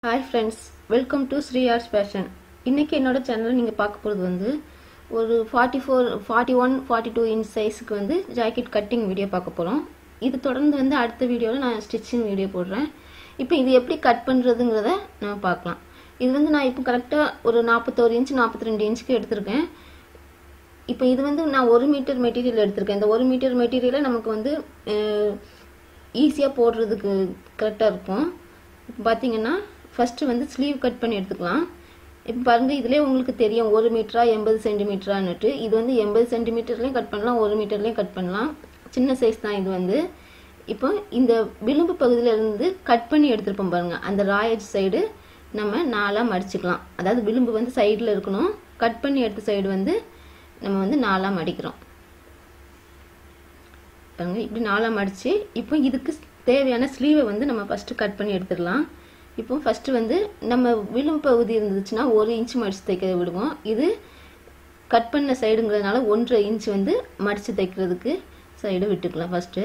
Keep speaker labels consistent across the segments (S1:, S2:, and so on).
S1: hi friends welcome to Sri arts fashion இன்றைக்கி என்னோட சேனலில் நீங்கள் பார்க்க போகிறது வந்து ஒரு forty four forty one forty two inch சைஸுக்கு வந்து ஜாக்கெட் கட்டிங் வீடியோ பார்க்க போகிறோம் இது தொடர்ந்து வந்து அடுத்த வீடியோவில் நான் ஸ்டிச்சிங் வீடியோ போடுறேன் இப்போ இது எப்படி கட் பண்ணுறதுங்கிறத நம்ம பார்க்கலாம் இது வந்து நான் இப்போ கரெக்டாக ஒரு நாற்பத்தோரு இன்ச் நாற்பத்தி ரெண்டு இன்ச்சுக்கு எடுத்திருக்கேன் இப்போ இது வந்து நான் ஒரு மீட்டர் மெட்டீரியல் எடுத்திருக்கேன் இந்த ஒரு மீட்டர் மெட்டீரியலை நமக்கு வந்து ஈஸியாக போடுறதுக்கு கரெக்டாக இருக்கும் இப்போ பார்த்தீங்கன்னா ஃபஸ்ட்டு வந்து ஸ்லீவ் கட் பண்ணி எடுத்துக்கலாம் இப்போ பாருங்கள் இதிலே உங்களுக்கு தெரியும் ஒரு மீட்டரா எண்பது சென்டிமீட்டரான்னுட்டு இது வந்து எண்பது சென்டிமீட்டர்லேயும் கட் பண்ணலாம் ஒரு மீட்டர்லேயும் கட் பண்ணலாம் சின்ன சைஸ் தான் இது வந்து இப்போ இந்த விளிம்பு பகுதியிலேருந்து கட் பண்ணி எடுத்துருப்போம் பாருங்கள் அந்த ராயட் சைடு நம்ம நாலாக மடிச்சுக்கலாம் அதாவது விளிம்பு வந்து சைடில் இருக்கணும் கட் பண்ணி எடுத்த சைடு வந்து நம்ம வந்து நாலாக மடிக்கிறோம் பாருங்க இப்படி நாலாக மடித்து இப்போ இதுக்கு தேவையான ஸ்லீவை வந்து நம்ம ஃபஸ்ட்டு கட் பண்ணி எடுத்துடலாம் இப்போ ஃபஸ்ட்டு வந்து நம்ம விளிம்பு பகுதி இருந்துச்சுன்னா ஒரு இன்ச் மடித்து தைக்க விடுவோம் இது கட் பண்ண சைடுங்கிறதுனால ஒன்றரை இன்ச் வந்து மடித்து தைக்கிறதுக்கு சைடு விட்டுக்கலாம் ஃபஸ்ட்டு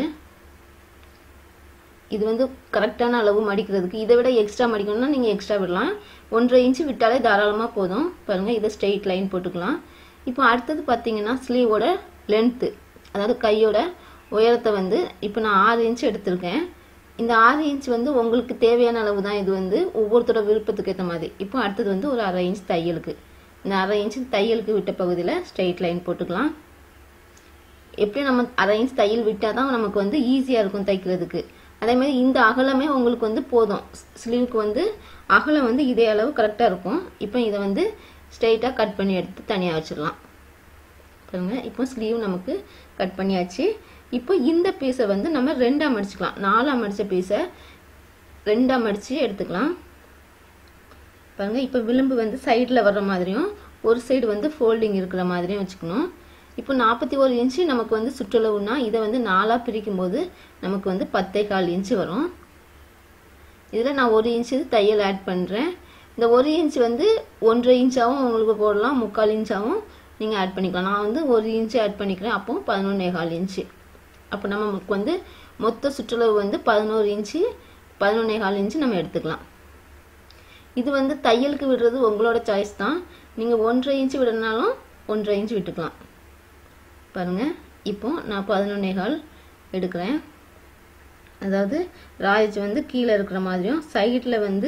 S1: இது வந்து கரெக்டான அளவு மடிக்கிறதுக்கு இதை விட எக்ஸ்ட்ரா மடிக்கணும்னா நீங்கள் எக்ஸ்ட்ரா விடலாம் ஒன்றரை இன்ச்சு விட்டாலே தாராளமாக போதும் பாருங்கள் இதை ஸ்ட்ரெயிட் லைன் போட்டுக்கலாம் இப்போ அடுத்தது பார்த்தீங்கன்னா ஸ்லீவோட லென்த்து அதாவது கையோட உயரத்தை வந்து இப்போ நான் ஆறு இன்ச் எடுத்திருக்கேன் இந்த ஆறு இன்ச் வந்து உங்களுக்கு தேவையான அளவு தான் இது வந்து ஒவ்வொருத்தரோட விருப்பத்துக்கு ஏற்ற மாதிரி இப்போ அடுத்தது வந்து ஒரு அரை இன்ச் தையலுக்கு இந்த அரை இன்ச் தையலுக்கு விட்ட பகுதியில் ஸ்ட்ரெயிட் லைன் போட்டுக்கலாம் எப்படி நம்ம அரை இன்ச் தையல் விட்டால் தான் நமக்கு வந்து ஈஸியாக இருக்கும் தைக்கிறதுக்கு அதே மாதிரி இந்த அகலமே உங்களுக்கு வந்து போதும் ஸ்லீவுக்கு வந்து அகலம் வந்து இதே அளவு கரெக்டாக இருக்கும் இப்போ இதை வந்து ஸ்ட்ரெயிட்டாக கட் பண்ணி எடுத்து தனியாக வச்சிடலாம் பாருங்க இப்போ ஸ்லீவ் நமக்கு கட் பண்ணியாச்சு இப்போ இந்த பீஸை வந்து நம்ம ரெண்டாக மடிச்சுக்கலாம் நாலாக மடித்த பீஸை ரெண்டாக மடித்து எடுத்துக்கலாம் பாருங்க இப்போ விளிம்பு வந்து சைடில் வர்ற மாதிரியும் ஒரு சைடு வந்து ஃபோல்டிங் இருக்கிற மாதிரியும் வச்சுக்கணும் இப்போ நாற்பத்தி ஒரு இன்ச்சு நமக்கு வந்து சுற்றளவுனா இதை வந்து நாலாக பிரிக்கும் போது நமக்கு வந்து பத்தே கால் இன்ச்சு வரும் இதில் நான் ஒரு இன்ச்சு தையல் ஆட் பண்ணுறேன் இந்த ஒரு இன்ச் வந்து ஒன்றரை இன்ச்சாகவும் உங்களுக்கு போடலாம் முக்கால் இன்ச்சாகவும் நீங்கள் ஆட் பண்ணிக்கலாம் நான் வந்து ஒரு இன்ச்சு ஆட் பண்ணிக்கிறேன் அப்போ பதினொன்னே கால் இன்ச்சு அப்போ நமக்கு வந்து மொத்த சுற்றளவு வந்து பதினோரு இன்ச்சு பதினொன்னே கால் இன்ச்சு நம்ம எடுத்துக்கலாம் இது வந்து தையலுக்கு விடுறது உங்களோட சாய்ஸ் தான் நீங்கள் ஒன்றரை இன்ச்சு விடனாலும் ஒன்றரை இன்ச்சு விட்டுக்கலாம் பாருங்கள் இப்போ நான் பதினொன்னே கால் எடுக்கிறேன் அதாவது ராயஜ் வந்து கீழே இருக்கிற மாதிரியும் சைடில் வந்து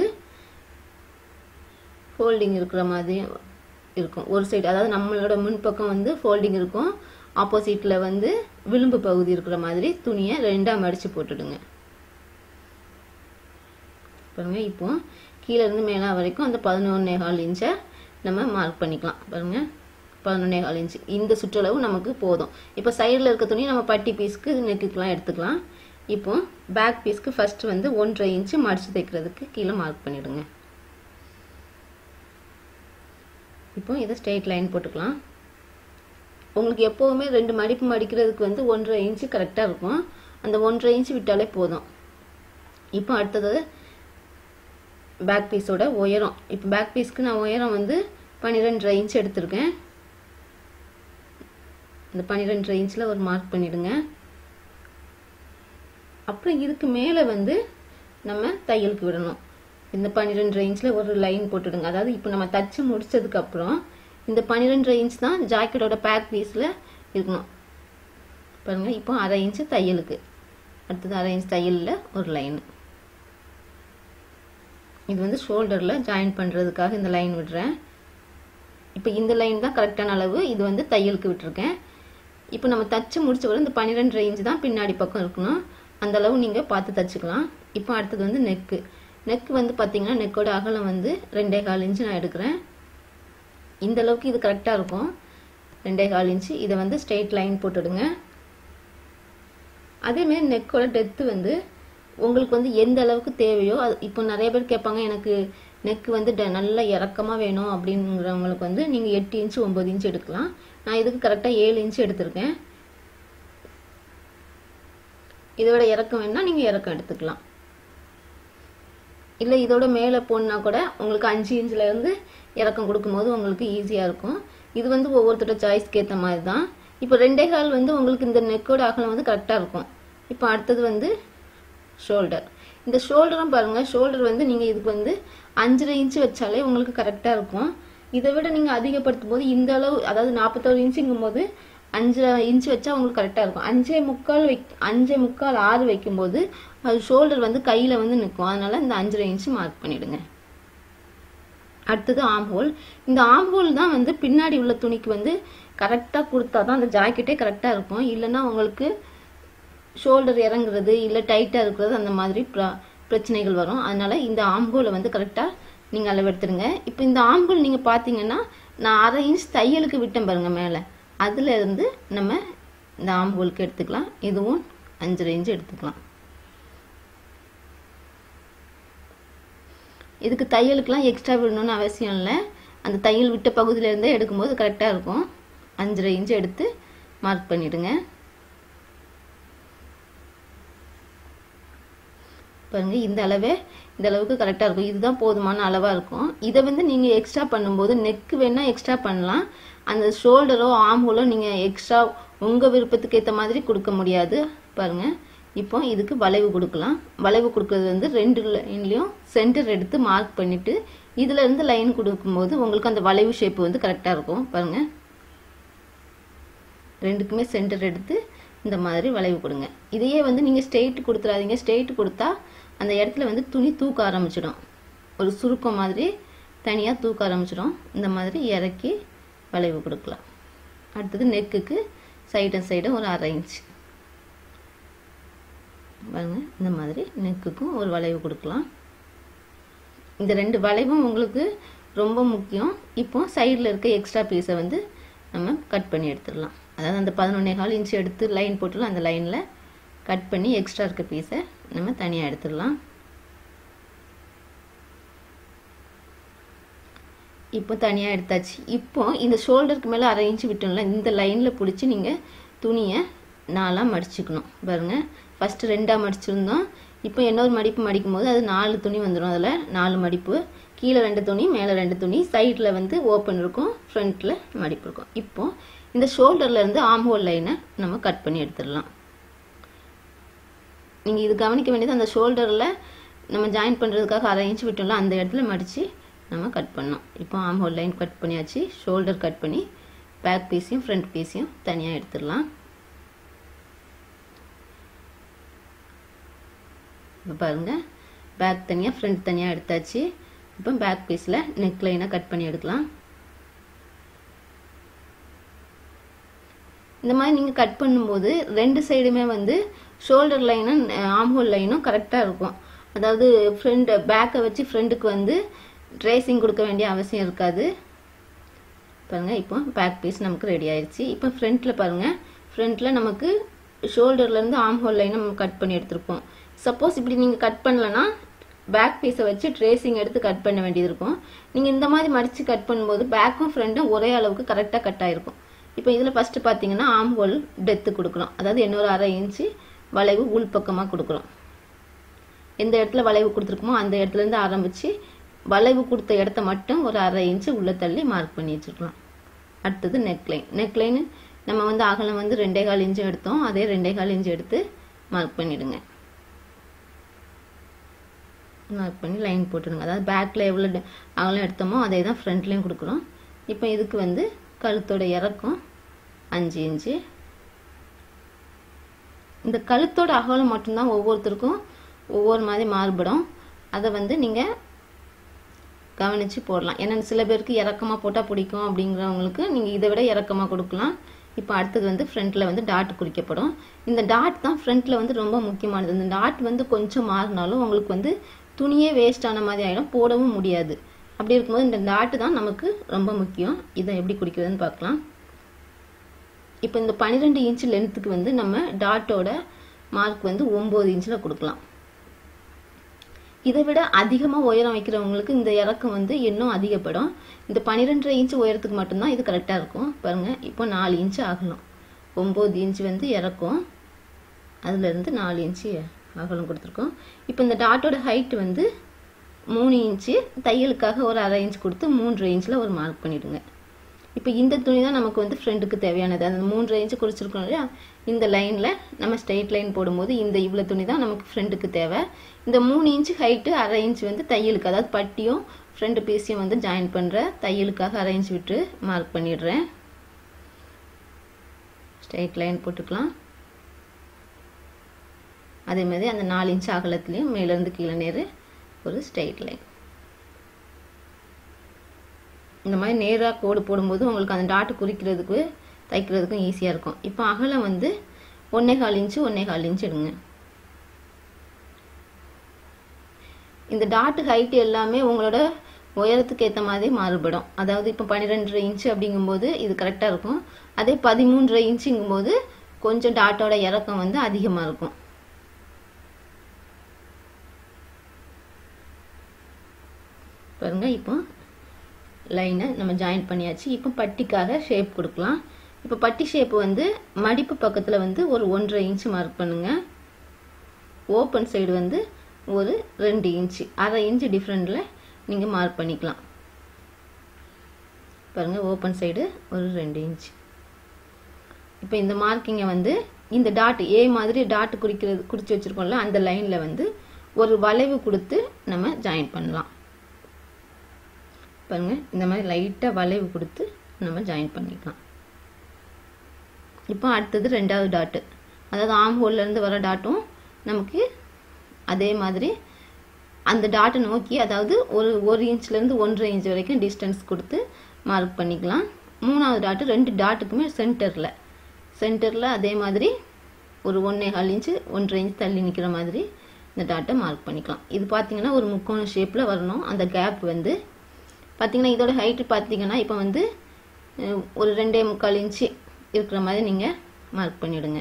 S1: ஃபோல்டிங் இருக்கிற மாதிரியும் இருக்கும் ஒரு சைடு அதாவது நம்மளோட முன்பக்கம் வந்து ஃபோல்டிங் இருக்கும் ஆப்போசிட்டில் வந்து விளிம்பு பகுதி இருக்கிற மாதிரி துணியை ரெண்டாக மடித்து போட்டுடுங்க பாருங்க இப்போ கீழேருந்து மேலே வரைக்கும் அந்த பதினொன்னே கால் இன்ச்சை நம்ம மார்க் பண்ணிக்கலாம் பாருங்க பதினொன்னே கால் இன்ச்சு இந்த சுற்றளவு நமக்கு போதும் இப்போ சைடில் இருக்க துணி நம்ம பட்டி பீஸ்க்கு நெக்குக்கெலாம் எடுத்துக்கலாம் இப்போ பேக் பீஸ்க்கு ஃபஸ்ட்டு வந்து ஒன்றரை இன்ச்சு மடித்து தைக்கிறதுக்கு கீழே மார்க் பண்ணிவிடுங்க இப்போ இதை ஸ்ட்ரெயிட் லைன் போட்டுக்கலாம் உங்களுக்கு எப்போவுமே ரெண்டு மடிப்பு மடிக்கிறதுக்கு வந்து ஒன்றரை இன்ச்சு கரெக்டாக இருக்கும் அந்த ஒன்றரை இன்ச்சு விட்டாலே போதும் இப்போ அடுத்தது பேக் பீஸோட உயரம் இப்போ பேக் பீஸ்க்கு நான் உயரம் வந்து பன்னிரெண்டரை இன்ச் எடுத்திருக்கேன் இந்த பன்னிரெண்டரை இன்ச்சில் ஒரு மார்க் பண்ணிவிடுங்க அப்புறம் இதுக்கு மேலே வந்து நம்ம தையலுக்கு விடணும் இந்த பன்னிரெண்டு இன்ச்சில் ஒரு லைன் போட்டுடுங்க அதாவது இப்போ நம்ம தச்சு முடிச்சதுக்கப்புறம் இந்த பன்னிரெண்டு இன்ச் தான் ஜாக்கெட்டோட பேக் பீஸில் இருக்கணும் பாருங்கள் இப்போ அரை இன்ச்சு தையலுக்கு அடுத்தது அரை இன்ச் தையலில் ஒரு லைன் இது வந்து ஷோல்டரில் ஜாயின் பண்ணுறதுக்காக இந்த லைன் விடுறேன் இப்போ இந்த லைன் தான் கரெக்டான அளவு இது வந்து தையலுக்கு விட்டுருக்கேன் இப்போ நம்ம தச்சு முடிச்ச வரை இந்த பன்னிரெண்டு இன்ச் தான் பின்னாடி பக்கம் இருக்கணும் அந்த அளவு நீங்கள் பார்த்து தச்சுக்கலாம் இப்போ அடுத்தது வந்து நெக்கு நெக் வந்து பார்த்தீங்கன்னா நெக்கோட அகலம் வந்து ரெண்டே கால் இன்ச்சு நான் எடுக்கிறேன் இந்த அளவுக்கு இது கரெக்டாக இருக்கும் ரெண்டே கால் இன்ச்சு இதை வந்து ஸ்ட்ரெயிட் லைன் போட்டுடுங்க அதேமாரி நெக்கோட டெப்த்து வந்து உங்களுக்கு வந்து எந்த அளவுக்கு தேவையோ அது இப்போ நிறைய பேர் கேட்பாங்க எனக்கு நெக்கு வந்து நல்லா இறக்கமாக வேணும் அப்படிங்கிறவங்களுக்கு வந்து நீங்கள் எட்டு இன்ச்சு ஒம்பது இன்ச்சு எடுக்கலாம் நான் இதுக்கு கரெக்டாக ஏழு இன்ச்சு எடுத்திருக்கேன் இதோட இறக்கம் வேணால் நீங்கள் இறக்கம் எடுத்துக்கலாம் இல்லை இதோட மேலே போனா கூட உங்களுக்கு அஞ்சு இன்ச்லேருந்து இறக்கம் கொடுக்கும்போது உங்களுக்கு ஈஸியாக இருக்கும் இது வந்து ஒவ்வொருத்தரோட சாய்ஸ்க்கு ஏற்ற மாதிரி தான் இப்போ ரெண்டே கால் வந்து உங்களுக்கு இந்த நெக்கோட அகலம் வந்து கரெக்டாக இருக்கும் இப்போ அடுத்தது வந்து ஷோல்டர் இந்த ஷோல்டரும் பாருங்க ஷோல்டர் வந்து நீங்க இதுக்கு வந்து அஞ்சரை இன்ச்சு வச்சாலே உங்களுக்கு கரெக்டா இருக்கும் இதை விட நீங்க அதிகப்படுத்தும் போது இந்த அளவு அதாவது நாற்பத்தோரு இன்ச்சுங்கும் போது அஞ்சரை இன்ச்சு வச்சா உங்களுக்கு கரெக்டா இருக்கும் அஞ்சே முக்கால் வை அஞ்சே முக்கால் ஆறு வைக்கும்போது அது ஷோல்டர் வந்து கையில வந்து நிற்கும் அதனால இந்த அஞ்சரை இன்ச்சு மார்க் பண்ணிடுங்க அடுத்தது ஆம் ஹோல் இந்த ஆம் ஹோல் தான் வந்து பின்னாடி உள்ள துணிக்கு வந்து கரெக்டாக கொடுத்தா தான் அந்த ஜாக்கெட்டே கரெக்டாக இருக்கும் இல்லைன்னா உங்களுக்கு ஷோல்டர் இறங்குறது இல்லை டைட்டாக இருக்கிறது அந்த மாதிரி ப்ர- பிரச்சனைகள் வரும் அதனால இந்த ஆம்கோலை வந்து கரெக்டாக நீங்கள் அளவெடுத்துருங்க இப்போ இந்த ஆம்கோல் நீங்கள் பார்த்தீங்கன்னா நான் அரை இன்ச் தையலுக்கு விட்டேன் பாருங்க மேலே அதுல இருந்து நம்ம இந்த ஆம்கோலுக்கு எடுத்துக்கலாம் இதுவும் அஞ்சரை இன்ச் எடுத்துக்கலாம் இதுக்கு தையலுக்குலாம் எக்ஸ்ட்ரா விடணும்னு அவசியம் இல்லை அந்த தையல் விட்ட பகுதியில இருந்தே எடுக்கும்போது கரெக்டாக இருக்கும் அஞ்சரை இன்ச் எடுத்து மார்க் பண்ணிடுங்க பாருங்க இந்த அளவே இந்த அளவுக்கு கரெக்டாக இருக்கும் இதுதான் போதுமான அளவாக இருக்கும் இதை வந்து நீங்கள் எக்ஸ்ட்ரா பண்ணும்போது நெக் வேணால் எக்ஸ்ட்ரா பண்ணலாம் அந்த ஷோல்டரோ ஆம்ஹோலோ நீங்கள் எக்ஸ்ட்ரா உங்கள் விருப்பத்துக்கு ஏற்ற மாதிரி கொடுக்க முடியாது பாருங்க இப்போ இதுக்கு வளைவு கொடுக்கலாம் வளைவு கொடுக்கறது வந்து ரெண்டு லைன்லையும் சென்டர் எடுத்து மார்க் பண்ணிட்டு இதுல இருந்து லைன் கொடுக்கும்போது உங்களுக்கு அந்த வளைவு ஷேப் வந்து கரெக்டாக இருக்கும் பாருங்க ரெண்டுக்குமே சென்டர் எடுத்து இந்த மாதிரி வளைவு கொடுங்க இதையே வந்து நீங்கள் ஸ்ட்ரெயிட் கொடுத்துறாதீங்க ஸ்ட்ரெயிட் கொடுத்தா அந்த இடத்துல வந்து துணி தூக்க ஆரம்பிச்சிடும் ஒரு சுருக்கம் மாதிரி தனியாக தூக்க ஆரம்பிச்சிடும் இந்த மாதிரி இறக்கி வளைவு கொடுக்கலாம் அடுத்தது நெக்குக்கு சைடு சைடு ஒரு அரை இன்ச் பாருங்க இந்த மாதிரி நெக்குக்கும் ஒரு வளைவு கொடுக்கலாம் இந்த ரெண்டு வளைவும் உங்களுக்கு ரொம்ப முக்கியம் இப்போ சைடில் இருக்க எக்ஸ்ட்ரா பீஸை வந்து நம்ம கட் பண்ணி எடுத்துடலாம் அதாவது அந்த பதினொன்னே கால் இன்ச் எடுத்து லைன் போட்டுலாம் அந்த லைனில் கட் பண்ணி எக்ஸ்ட்ரா இருக்க பீஸை நம்ம தனியாக எடுத்துடலாம் இப்போ தனியாக எடுத்தாச்சு இப்போ இந்த ஷோல்டருக்கு மேலே அரை இன்ச்சு விட்டோம்ல இந்த லைனில் பிடிச்சி நீங்கள் துணியை நாலாக மடிச்சுக்கணும் பாருங்க ஃபஸ்ட்டு ரெண்டாக மடிச்சிருந்தோம் இப்போ இன்னொரு மடிப்பு மடிக்கும் போது அது நாலு துணி வந்துடும் அதில் நாலு மடிப்பு கீழே ரெண்டு துணி மேலே ரெண்டு துணி சைடில் வந்து ஓப்பன் இருக்கும் ஃப்ரண்ட்டில் மடிப்பு இருக்கும் இப்போ இந்த ஷோல்டர்ல இருந்து ஆம் ஹோல் லைனை நம்ம கட் பண்ணி எடுத்துடலாம் நீங்கள் இது கவனிக்க வேண்டியது அந்த ஷோல்டரில் நம்ம ஜாயின் பண்ணுறதுக்காக அரை இன்ச் விட்டோம்ல அந்த இடத்துல மடித்து நம்ம கட் பண்ணோம் இப்போ ஆம் ஹோல் லைன் கட் பண்ணியாச்சு ஷோல்டர் கட் பண்ணி பேக் பீஸையும் ஃப்ரண்ட் பீஸையும் தனியாக எடுத்துடலாம் இப்போ பாருங்க பேக் தனியாக ஃப்ரண்ட் தனியாக எடுத்தாச்சு இப்போ பேக் பீஸில் நெக் லைனை கட் பண்ணி எடுக்கலாம் இந்த மாதிரி நீங்கள் கட் பண்ணும்போது ரெண்டு சைடுமே வந்து ஷோல்டர் லைனும் ஆம்ஹோல் லைனும் கரெக்டாக இருக்கும் அதாவது ஃப்ரண்ட் பேக்கை வச்சு ஃப்ரண்ட்டுக்கு வந்து ட்ரேசிங் கொடுக்க வேண்டிய அவசியம் இருக்காது பாருங்க இப்போ பேக் பீஸ் நமக்கு ரெடி ஆயிடுச்சு இப்போ ஃப்ரண்ட்டில் பாருங்க ஃப்ரண்ட்டில் நமக்கு ஷோல்டர்லேருந்து ஆம் ஹோல் லைனை நம்ம கட் பண்ணி எடுத்திருப்போம் சப்போஸ் இப்படி நீங்கள் கட் பண்ணலன்னா பேக் பீஸை வச்சு ட்ரேசிங் எடுத்து கட் பண்ண வேண்டியது இருக்கும் நீங்கள் இந்த மாதிரி மடித்து கட் பண்ணும்போது பேக்கும் ஃப்ரண்ட்டும் ஒரே அளவுக்கு கரெக்டாக கட் ஆயிருக்கும் இப்போ இதில் ஃபஸ்ட்டு பார்த்தீங்கன்னா ஆம் ஹோல் டெத்து கொடுக்குறோம் அதாவது இன்னொரு அரை இன்ச்சு வளைவு உள்பக்கமாக கொடுக்குறோம் எந்த இடத்துல வளைவு கொடுத்துருக்கோமோ அந்த இடத்துல இருந்து ஆரம்பிச்சு வளைவு கொடுத்த இடத்த மட்டும் ஒரு அரை இன்ச்சு உள்ள தள்ளி மார்க் பண்ணி வச்சுக்கலாம் அடுத்தது நெக்லைன் நெக்லைன் நம்ம வந்து அகலம் வந்து ரெண்டே கால் இன்ச்சு எடுத்தோம் அதே ரெண்டே கால் இன்ச்சு எடுத்து மார்க் பண்ணிடுங்க மார்க் பண்ணி லைன் போட்டுடுங்க அதாவது பேக்கில் எவ்வளோ அகலம் எடுத்தோமோ அதே தான் ஃப்ரண்ட்லேயும் கொடுக்குறோம் இப்போ இதுக்கு வந்து கழுத்தோட இறக்கம் அஞ்சு இன்ச்சு இந்த கழுத்தோட அகலம் மட்டும்தான் ஒவ்வொருத்தருக்கும் ஒவ்வொரு மாதிரி மாறுபடும் அதை வந்து நீங்கள் கவனித்து போடலாம் ஏன்னா சில பேருக்கு இறக்கமாக போட்டால் பிடிக்கும் அப்படிங்கிறவங்களுக்கு நீங்கள் இதை விட இறக்கமாக கொடுக்கலாம் இப்போ அடுத்தது வந்து ஃப்ரண்ட்டில் வந்து டாட் குறிக்கப்படும் இந்த டாட் தான் ஃப்ரண்ட்டில் வந்து ரொம்ப முக்கியமானது இந்த டாட் வந்து கொஞ்சம் மாறினாலும் உங்களுக்கு வந்து துணியே வேஸ்ட் ஆன மாதிரி ஆகிடும் போடவும் முடியாது அப்படி இருக்கும்போது இந்த டாட்டு தான் நமக்கு ரொம்ப முக்கியம் இதை எப்படி குறிக்கிறதுன்னு பார்க்கலாம் இப்போ இந்த பன்னிரெண்டு இன்ச் லென்த்துக்கு வந்து நம்ம டாட்டோட மார்க் வந்து ஒம்பது இன்ச்சில் கொடுக்கலாம் இதை விட அதிகமாக உயரம் வைக்கிறவங்களுக்கு இந்த இறக்கம் வந்து இன்னும் அதிகப்படும் இந்த பன்னிரெண்டரை இன்ச் உயரத்துக்கு மட்டும்தான் இது கரெக்டாக இருக்கும் பாருங்க இப்போ நாலு இன்ச்சு ஆகலாம் ஒம்பது இன்ச் வந்து இறக்கும் அதுலேருந்து நாலு இன்ச்சு அகலம் கொடுத்துருக்கோம் இப்போ இந்த டாட்டோட ஹைட் வந்து மூணு இன்ச்சு தையலுக்காக ஒரு அரை இன்ச் கொடுத்து மூன்று இன்ச்சில் ஒரு மார்க் பண்ணிடுங்க இப்போ இந்த துணி தான் நமக்கு வந்து ஃப்ரெண்டுக்கு தேவையானது அந்த மூன்றரை இன்ச்சு குறிச்சிருக்கோம் இல்லையா இந்த லைனில் நம்ம ஸ்ட்ரெயிட் லைன் போடும்போது இந்த இவ்வளோ துணி தான் நமக்கு ஃப்ரெண்டுக்கு தேவை இந்த மூணு இன்ச்சு ஹைட்டு அரை இன்ச் வந்து தையலுக்கு அதாவது பட்டியும் ஃப்ரெண்டு பீஸையும் வந்து ஜாயின் பண்ணுற தையலுக்காக அரை இன்ச் விட்டு மார்க் பண்ணிடுறேன் ஸ்ட்ரெயிட் லைன் போட்டுக்கலாம் அதே மாதிரி அந்த நாலு இன்ச் அகலத்துலேயும் மேலேருந்து கீழே நேர் ஒரு ஸ்ட்ரெயிட் லைன் இந்த மாதிரி நேராக கோடு போடும்போது உங்களுக்கு அந்த டாட்டு குறிக்கிறதுக்கு தைக்கிறதுக்கும் ஈஸியாக இருக்கும் இப்போ அகலம் வந்து ஒன்றே கால் இன்ச்சு ஒன்றே கால் இன்ச்சு எடுங்க இந்த டாட்டு ஹைட் எல்லாமே உங்களோட உயரத்துக்கு ஏற்ற மாதிரி மாறுபடும் அதாவது இப்போ பன்னிரெண்டரை இன்ச்சு அப்படிங்கும்போது இது கரெக்டாக இருக்கும் அதே பதிமூன்றரை இன்ச்சுங்கும்போது கொஞ்சம் டாட்டோட இறக்கம் வந்து அதிகமாக இருக்கும் பாருங்க இப்போ லைனை நம்ம ஜாயின் பண்ணியாச்சு இப்போ பட்டிக்காக ஷேப் கொடுக்கலாம் இப்போ பட்டி ஷேப் வந்து மடிப்பு பக்கத்தில் வந்து ஒரு ஒன்றரை இன்ச்சு மார்க் பண்ணுங்க ஓப்பன் சைடு வந்து ஒரு ரெண்டு இன்ச்சு அரை இன்ச்சு டிஃப்ரெண்டில் நீங்கள் மார்க் பண்ணிக்கலாம் பாருங்கள் ஓப்பன் சைடு ஒரு ரெண்டு இன்ச் இப்போ இந்த மார்க்கிங்கை வந்து இந்த டாட் ஏ மாதிரி டாட் குறிக்கிறது குறித்து வச்சுருக்கோம்ல அந்த லைனில் வந்து ஒரு வளைவு கொடுத்து நம்ம ஜாயின் பண்ணலாம் பாருங்கள் இந்த மாதிரி லைட்டாக வளைவு கொடுத்து நம்ம ஜாயின் பண்ணிக்கலாம் இப்போ அடுத்தது ரெண்டாவது டாட்டு அதாவது ஆம் ஹோல்லேருந்து வர டாட்டும் நமக்கு அதே மாதிரி அந்த டாட்டை நோக்கி அதாவது ஒரு ஒரு இன்ச்லேருந்து ஒன்றரை இன்ச் வரைக்கும் டிஸ்டன்ஸ் கொடுத்து மார்க் பண்ணிக்கலாம் மூணாவது டாட்டு ரெண்டு டாட்டுக்குமே சென்டரில் சென்டரில் அதே மாதிரி ஒரு ஒன்றே கால் இன்ச்சு ஒன்றரை இன்ச் தள்ளி நிற்கிற மாதிரி இந்த டாட்டை மார்க் பண்ணிக்கலாம் இது பார்த்தீங்கன்னா ஒரு முக்கோண ஷேப்பில் வரணும் அந்த கேப் வந்து பார்த்தீங்கன்னா இதோட ஹைட்டு பார்த்தீங்கன்னா இப்போ வந்து ஒரு ரெண்டே முக்கால் இன்ச்சு இருக்கிற மாதிரி நீங்கள் மார்க் பண்ணிவிடுங்க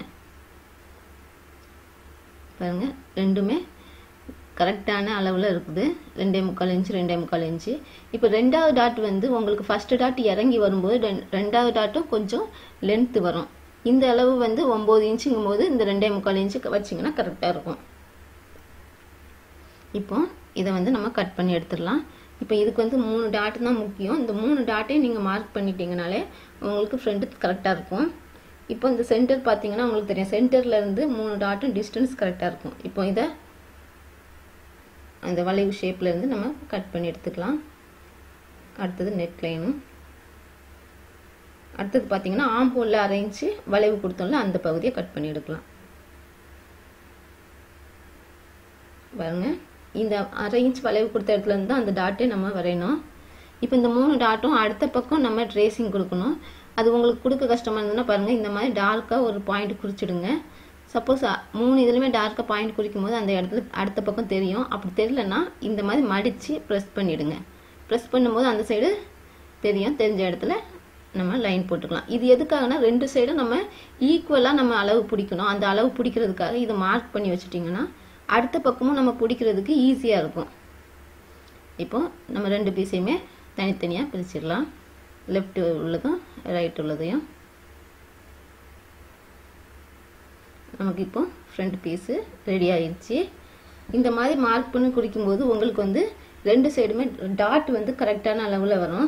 S1: பாருங்கள் ரெண்டுமே கரெக்டான அளவில் இருக்குது ரெண்டே முக்கால் இன்ச்சு ரெண்டே முக்கால் இன்ச்சு இப்போ ரெண்டாவது டாட் வந்து உங்களுக்கு ஃபஸ்ட்டு டாட் இறங்கி வரும்போது ரெண்டாவது டாட்டும் கொஞ்சம் லென்த்து வரும் இந்த அளவு வந்து ஒம்பது இன்ச்சுங்கும் போது இந்த ரெண்டே முக்கால் இன்ச்சு வச்சிங்கன்னா கரெக்டாக இருக்கும் இப்போ இதை வந்து நம்ம கட் பண்ணி எடுத்துடலாம் இப்போ இதுக்கு வந்து மூணு டாட் தான் முக்கியம் இந்த மூணு டாட்டையும் நீங்கள் மார்க் பண்ணிட்டீங்கனாலே உங்களுக்கு ஃப்ரண்ட் கரெக்டாக இருக்கும் இப்போ இந்த சென்டர் பார்த்தீங்கன்னா உங்களுக்கு தெரியும் சென்டரில் இருந்து மூணு டாட்டும் டிஸ்டன்ஸ் கரெக்டாக இருக்கும் இப்போ இதை அந்த வளைவு ஷேப்லேருந்து நம்ம கட் பண்ணி எடுத்துக்கலாம் அடுத்தது நெக் லைனும் அடுத்தது பார்த்தீங்கன்னா ஆம்போலில் அரைஞ்சு வளைவு கொடுத்தோம்ல அந்த பகுதியை கட் பண்ணி எடுக்கலாம் பாருங்க இந்த அரை இன்ச் வளைவு கொடுத்த இடத்துல இருந்து அந்த டாட்டே நம்ம வரையணும் இப்போ இந்த மூணு டாட்டும் அடுத்த பக்கம் நம்ம ட்ரேசிங் கொடுக்கணும் அது உங்களுக்கு கொடுக்க கஷ்டமாக இருந்ததுன்னா பாருங்கள் இந்த மாதிரி டார்க்காக ஒரு பாயிண்ட் குறிச்சிடுங்க சப்போஸ் மூணு இதுலையுமே டார்க்காக பாயிண்ட் குறிக்கும் போது அந்த இடத்துல அடுத்த பக்கம் தெரியும் அப்படி தெரியலன்னா இந்த மாதிரி மடித்து ப்ரெஸ் பண்ணிவிடுங்க ப்ரெஸ் பண்ணும்போது அந்த சைடு தெரியும் தெரிஞ்ச இடத்துல நம்ம லைன் போட்டுக்கலாம் இது எதுக்காகனா ரெண்டு சைடும் நம்ம ஈக்குவலாக நம்ம அளவு பிடிக்கணும் அந்த அளவு பிடிக்கிறதுக்காக இதை மார்க் பண்ணி வச்சுட்டிங்கன்னா அடுத்த பக்கமும் நம்ம பிடிக்கிறதுக்கு ஈஸியாக இருக்கும் இப்போ நம்ம ரெண்டு பீஸையுமே தனித்தனியாக பிரிச்சிடலாம் லெஃப்ட் உள்ளதும் ரைட் உள்ளதையும் நமக்கு இப்போ ஃப்ரண்ட் பீஸு ரெடி ஆயிடுச்சு இந்த மாதிரி மார்க் பண்ணி குறிக்கும்போது உங்களுக்கு வந்து ரெண்டு சைடுமே டாட் வந்து கரெக்டான அளவில் வரும்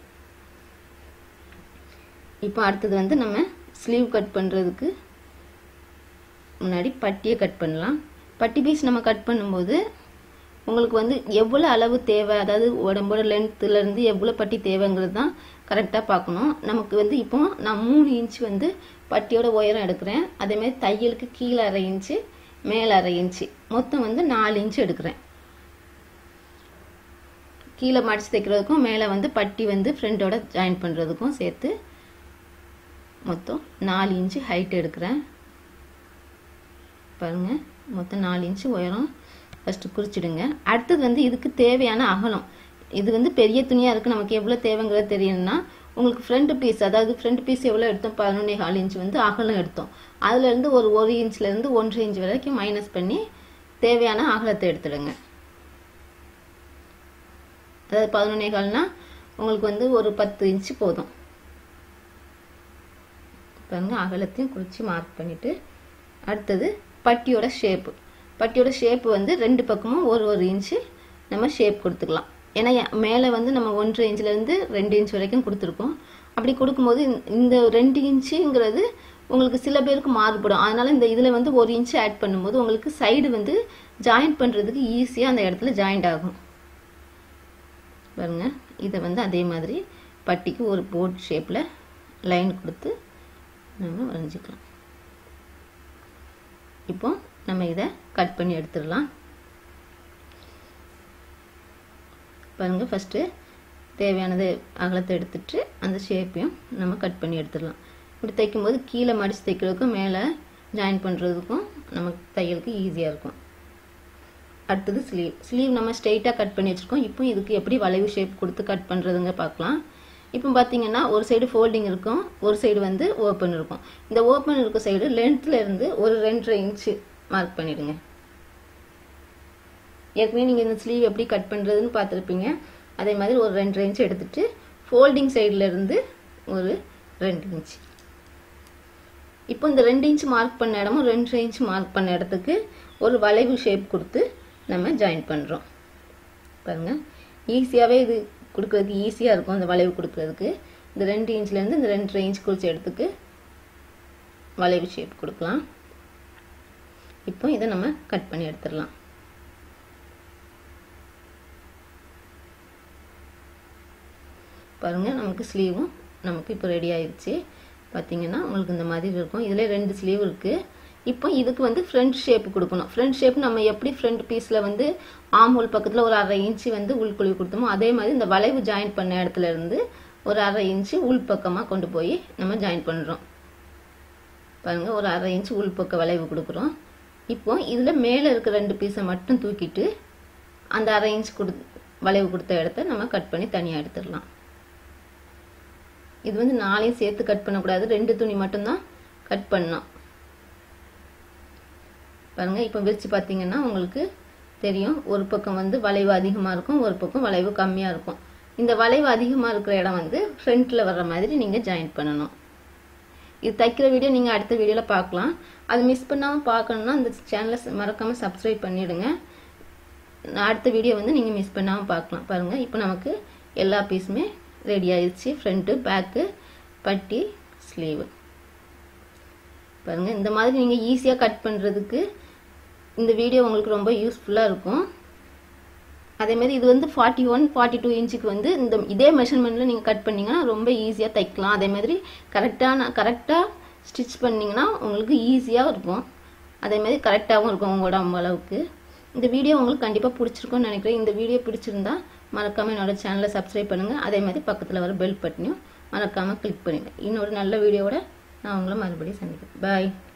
S1: இப்போ அடுத்தது வந்து நம்ம ஸ்லீவ் கட் பண்ணுறதுக்கு முன்னாடி பட்டியை கட் பண்ணலாம் பட்டி பீஸ் நம்ம கட் பண்ணும்போது உங்களுக்கு வந்து எவ்வளோ அளவு தேவை அதாவது உடம்போட லென்த்துலேருந்து எவ்வளோ பட்டி தேவைங்கிறது தான் கரெக்டாக பார்க்கணும் நமக்கு வந்து இப்போ நான் மூணு இன்ச் வந்து பட்டியோட உயரம் எடுக்கிறேன் அதேமாதிரி தையலுக்கு கீழே அரை இன்ச்சு மேலே அரை இன்ச்சு மொத்தம் வந்து நாலு இன்ச்சு எடுக்கிறேன் கீழே மடிச்சு தைக்கிறதுக்கும் மேலே வந்து பட்டி வந்து ஃப்ரெண்டோட ஜாயின் பண்ணுறதுக்கும் சேர்த்து மொத்தம் நாலு இன்ச்சு ஹைட் எடுக்கிறேன் பாருங்கள் மொத்தம் நாலு இன்ச்சு உயரம் ஃபஸ்ட்டு குறிச்சிடுங்க அடுத்தது வந்து இதுக்கு தேவையான அகலம் இது வந்து பெரிய துணியாக இருக்குது நமக்கு எவ்வளோ தேவைங்கிறது தெரியணும்னா உங்களுக்கு ஃப்ரண்ட் பீஸ் அதாவது ஃப்ரண்ட் பீஸ் எவ்வளோ எடுத்தோம் பதினொன்னே கால் இன்ச் வந்து அகலம் எடுத்தோம் அதுலேருந்து ஒரு ஒரு இன்ச்லேருந்து ஒன்றரை இன்ச் வரைக்கும் மைனஸ் பண்ணி தேவையான அகலத்தை எடுத்துடுங்க அதாவது பதினொன்னே கால்னா உங்களுக்கு வந்து ஒரு பத்து இன்ச்சு போதும் பாருங்க அகலத்தையும் குறித்து மார்க் பண்ணிவிட்டு அடுத்தது பட்டியோட ஷேப்பு பட்டியோட ஷேப்பு வந்து ரெண்டு பக்கமும் ஒரு ஒரு இன்ச்சு நம்ம ஷேப் கொடுத்துக்கலாம் ஏன்னா மேலே வந்து நம்ம ஒன்றரை இன்ச்லேருந்து ரெண்டு இன்ச் வரைக்கும் கொடுத்துருக்கோம் அப்படி கொடுக்கும்போது இந்த ரெண்டு இன்ச்சுங்கிறது உங்களுக்கு சில பேருக்கு மாறுபடும் அதனால இந்த இதில் வந்து ஒரு இன்ச்சு ஆட் பண்ணும்போது உங்களுக்கு சைடு வந்து ஜாயிண்ட் பண்ணுறதுக்கு ஈஸியாக அந்த இடத்துல ஜாயிண்ட் ஆகும் பாருங்க இதை வந்து அதே மாதிரி பட்டிக்கு ஒரு போட் ஷேப்பில் லைன் கொடுத்து நம்ம வரைஞ்சிக்கலாம் இப்போ நம்ம இதை கட் பண்ணி எடுத்துடலாம் பாருங்க ஃபஸ்ட்டு தேவையானது அகலத்தை எடுத்துட்டு அந்த ஷேப்பையும் நம்ம கட் பண்ணி எடுத்துடலாம் இப்படி தைக்கும்போது கீழே மடித்து தைக்கிறதுக்கும் மேலே ஜாயின் பண்ணுறதுக்கும் நமக்கு தையலுக்கு ஈஸியாக இருக்கும் அடுத்தது ஸ்லீவ் ஸ்லீவ் நம்ம ஸ்ட்ரெயிட்டாக கட் பண்ணி வச்சுருக்கோம் இப்போ இதுக்கு எப்படி வளைவு ஷேப் கொடுத்து கட் பண்ணுறதுங்க பார்க்கலாம் இப்போ பார்த்தீங்கன்னா ஒரு சைடு ஃபோல்டிங் இருக்கும் ஒரு சைடு வந்து ஓப்பன் இருக்கும் இந்த ஓப்பன் இருக்க சைடு லென்த்தில் இருந்து ஒரு ரெண்டரை இன்ச்சு மார்க் பண்ணிடுங்க ஏற்கனவே நீங்கள் இந்த ஸ்லீவ் எப்படி கட் பண்ணுறதுன்னு பார்த்துருப்பீங்க அதே மாதிரி ஒரு ரெண்டரை இன்ச் எடுத்துட்டு ஃபோல்டிங் சைடில் இருந்து ஒரு ரெண்டு இன்ச் இப்போ இந்த ரெண்டு இன்ச் மார்க் பண்ண இடமும் ரெண்டரை இன்ச் மார்க் பண்ண இடத்துக்கு ஒரு வளைவு ஷேப் கொடுத்து நம்ம ஜாயின் பண்ணுறோம் பாருங்கள் ஈஸியாகவே இது கொடுக்குறதுக்கு ஈஸியாக இருக்கும் அந்த வளைவு கொடுக்குறதுக்கு இந்த ரெண்டு இன்ச்லேருந்து இந்த ரெண்டரை இன்ச் குறிச்ச இடத்துக்கு வளைவு ஷேப் கொடுக்கலாம் இப்போ இதை நம்ம கட் பண்ணி எடுத்துடலாம் பாருங்கள் நமக்கு ஸ்லீவும் நமக்கு இப்போ ரெடி ஆயிடுச்சு பார்த்தீங்கன்னா உங்களுக்கு இந்த மாதிரி இருக்கும் இதில் ரெண்டு ஸ்லீவ் இருக்குது இப்போ இதுக்கு வந்து ஃப்ரண்ட் ஷேப் கொடுக்கணும் ஃப்ரண்ட் ஷேப் நம்ம எப்படி ஃப்ரண்ட் பீஸில் வந்து ஆம் ஹோல் பக்கத்தில் ஒரு அரை இன்ச்சு வந்து உள்குழி கொடுத்தோமோ அதே மாதிரி இந்த வளைவு ஜாயின் பண்ண இடத்துல இருந்து ஒரு அரை இன்ச்சு உள் பக்கமாக கொண்டு போய் நம்ம ஜாயின் பண்ணுறோம் பாருங்கள் ஒரு அரை இன்ச்சு உள் பக்க வளைவு கொடுக்குறோம் இப்போ இதில் மேலே இருக்க ரெண்டு பீஸை மட்டும் தூக்கிட்டு அந்த அரை இன்ச் கொடு வளைவு கொடுத்த இடத்த நம்ம கட் பண்ணி தனியாக எடுத்துடலாம் இது வந்து நாளையும் சேர்த்து கட் பண்ணக்கூடாது ரெண்டு துணி மட்டும்தான் கட் பண்ணோம் பாருங்க இப்போ விரிச்சு பார்த்தீங்கன்னா உங்களுக்கு தெரியும் ஒரு பக்கம் வந்து வளைவு அதிகமாக இருக்கும் ஒரு பக்கம் வளைவு கம்மியாக இருக்கும் இந்த வளைவு அதிகமாக இருக்கிற இடம் வந்து ஃப்ரண்ட்டில் வர்ற மாதிரி நீங்கள் ஜாயின் பண்ணணும் இது தைக்கிற வீடியோ நீங்கள் அடுத்த வீடியோவில் பார்க்கலாம் அது மிஸ் பண்ணாமல் பார்க்கணுன்னா அந்த சேனலை மறக்காமல் சப்ஸ்கிரைப் பண்ணிவிடுங்க அடுத்த வீடியோ வந்து நீங்கள் மிஸ் பண்ணாமல் பார்க்கலாம் பாருங்கள் இப்போ நமக்கு எல்லா பீஸுமே ரெடி ஆயிடுச்சு ஃப்ரண்ட்டு பேக்கு பட்டி ஸ்லீவு பாருங்கள் இந்த மாதிரி நீங்கள் ஈஸியாக கட் பண்ணுறதுக்கு இந்த வீடியோ உங்களுக்கு ரொம்ப யூஸ்ஃபுல்லாக இருக்கும் அதே மாதிரி இது வந்து ஃபார்ட்டி ஒன் ஃபார்ட்டி டூ இன்ச்சுக்கு வந்து இந்த இதே மெஷர்மெண்ட்டில் நீங்கள் கட் பண்ணிங்கன்னா ரொம்ப ஈஸியாக தைக்கலாம் அதே மாதிரி கரெக்டான கரெக்டாக ஸ்டிச் பண்ணிங்கன்னா உங்களுக்கு ஈஸியாக இருக்கும் அதே மாதிரி கரெக்டாகவும் இருக்கும் உங்களோட அளவுக்கு இந்த வீடியோ உங்களுக்கு கண்டிப்பாக பிடிச்சிருக்கும்னு நினைக்கிறேன் இந்த வீடியோ பிடிச்சிருந்தா மறக்காமல் என்னோட சேனலை சப்ஸ்கிரைப் பண்ணுங்கள் அதே மாதிரி பக்கத்தில் வர பெல் பட்டனையும் மறக்காமல் கிளிக் பண்ணிடுங்க இன்னொரு நல்ல வீடியோவோட நான் உங்களை மறுபடியும் சந்திக்கிறேன் பாய்